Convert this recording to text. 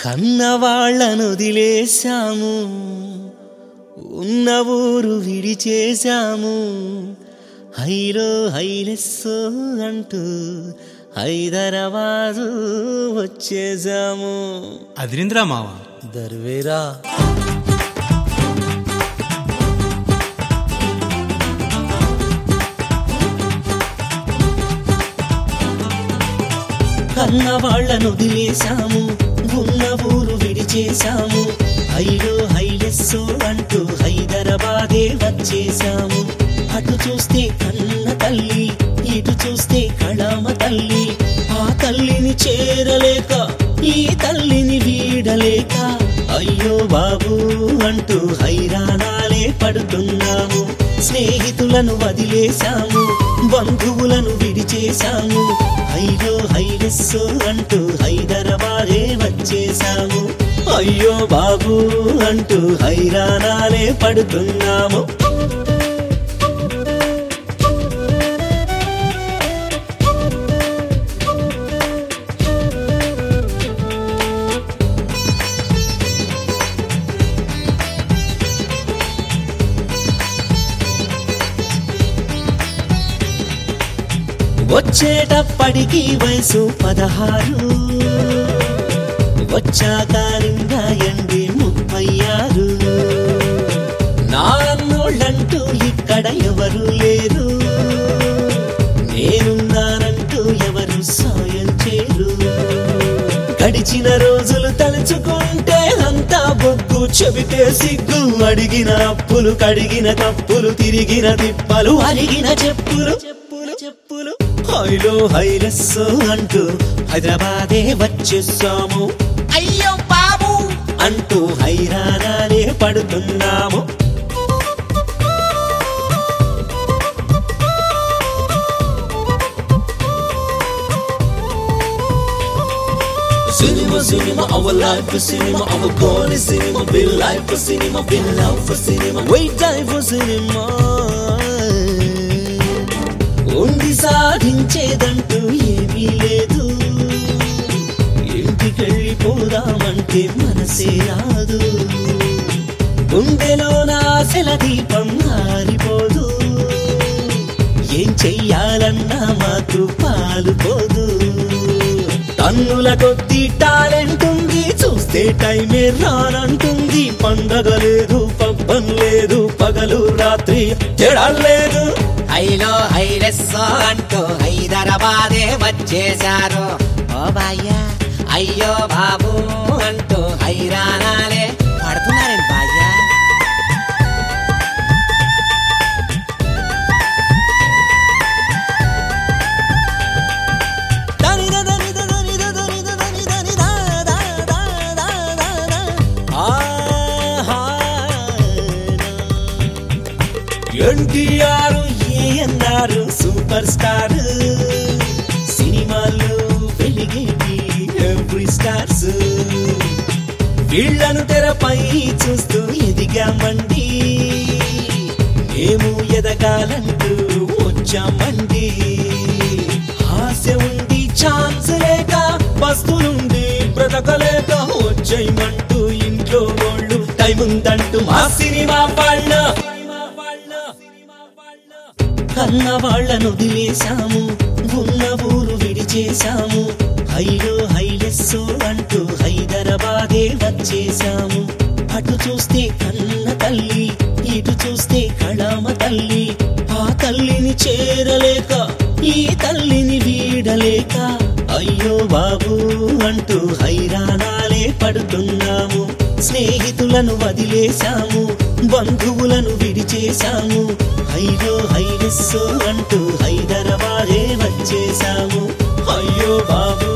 కన్నవాళ్లను వదిలేశాము ఉన్న ఊరు విడిచేశాము హైలో హైలెస్సో అంటూ హైదరాబాదు వచ్చేసాము అదిరింద్రా మావ దర్వేరా కన్న వాళ్లను వదిలేశాము ఉన్న ఊరు విడిచేశాము హైలో హైలెస్సో అంటూ హైదరాబాదే వచ్చేశాము అటు చూస్తే కన్న తల్లి ఇటు చూస్తే కళామ తల్లి ఆ తల్లిని చేరలేక ఈ తల్లిని వీడలేక అయ్యో బాబు అంటూ హైరాణాలే పడుతున్నాము స్నేహితులను వదిలేశాము బంధువులను విడిచేశాము అయ్యో హైలెస్సో అంటూ హైదరాబాదే వచ్చేశాము అయ్యో బాబు అంటూ హైరాణాలే పడుతున్నాము వచ్చేటప్పటికి వయసు పదహారు వచ్చాక నిండాయండి ముప్పై ఆరు నాన్నోళ్ళంటూ ఇక్కడ ఎవరు లేరు నేనున్నానంటూ ఎవరు సాయం చేరు గడిచిన రోజులు తలుచుకుంటే అంతా బొగ్గు చెబితే సిగ్గు అడిగిన అప్పులు కడిగిన తప్పులు తిరిగిన తిప్పలు అరిగిన చెప్పులు చెప్పులు చెప్పులు హైలో హైలెస్సో అంటూ హైదరాబాదే వచ్చేసాము అయ్యో బాబు అంటూ హైరాణాలే పడుతున్నాము Cinema, cinema, our life for cinema, our goal is cinema, be life for cinema, be love for cinema, wait time for cinema. ఉండి సాధించేదంటూ ఏమీ లేదు ఇంటికెళ్ళిపోదామంటే మనసే రాదు గుండెలో నాశల దీపం ఆరిపోదు ఏం చెయ్యాలన్నా మాకు పాలుపోదు టన్నుల కొద్ది టాలెంట్ ఉంది చూస్తే టైమే రానంటుంది పండగ లేదు పబ్బం లేదు పగలు రాత్రి తేడా లేదు హైలో హైలెస్సో అంటూ హైదరాబాదే వచ్చేశారు ఓ బాయ్యా అయ్యో బాబు అంటూ హైరాణాలే పడుతున్నారండి బాయ్యా దనిద దనిద దనిద దనిద దనిద నిదా దా దా దా దా దా. ఆహా. ఎన్టీఆర్ ఏఎన్ఆర్ సూపర్ స్టార్ సినిమాలు వెలిగేటి ఎవ్రీ స్టార్స్ వీళ్లను తెరపై చూస్తూ ఎదిగామండి మేము ఎదగాలంటూ వచ్చామండి ఆశ ఉంది ఛాన్స్ లేక బస్తులుండి బ్రతకలేక వచ్చేయమంటూ ఇంట్లో వాళ్ళు టైం ఉందంటూ మా సినిమా వాళ్ళ కన్న వాళ్ళను వదిలేశాము ఉన్న ఊరు విడిచేశాము హైలో హైలెస్సో అంటూ హైదరాబాదే వచ్చేశాము అటు చూస్తే కన్న తల్లి ఇటు చూస్తే కళామ తల్లి ఆ తల్లిని చేరలేక ఈ తల్లిని వీడలేక అయ్యో బాబు అంటూ హైరాణాలే పడుతున్నాము స్నేహితులను వదిలేశాము బంధువులను విడిచేశాము హైలో హైలెస్సో అంటూ హైదరాబాదే వచ్చేశాము అయ్యో బాబు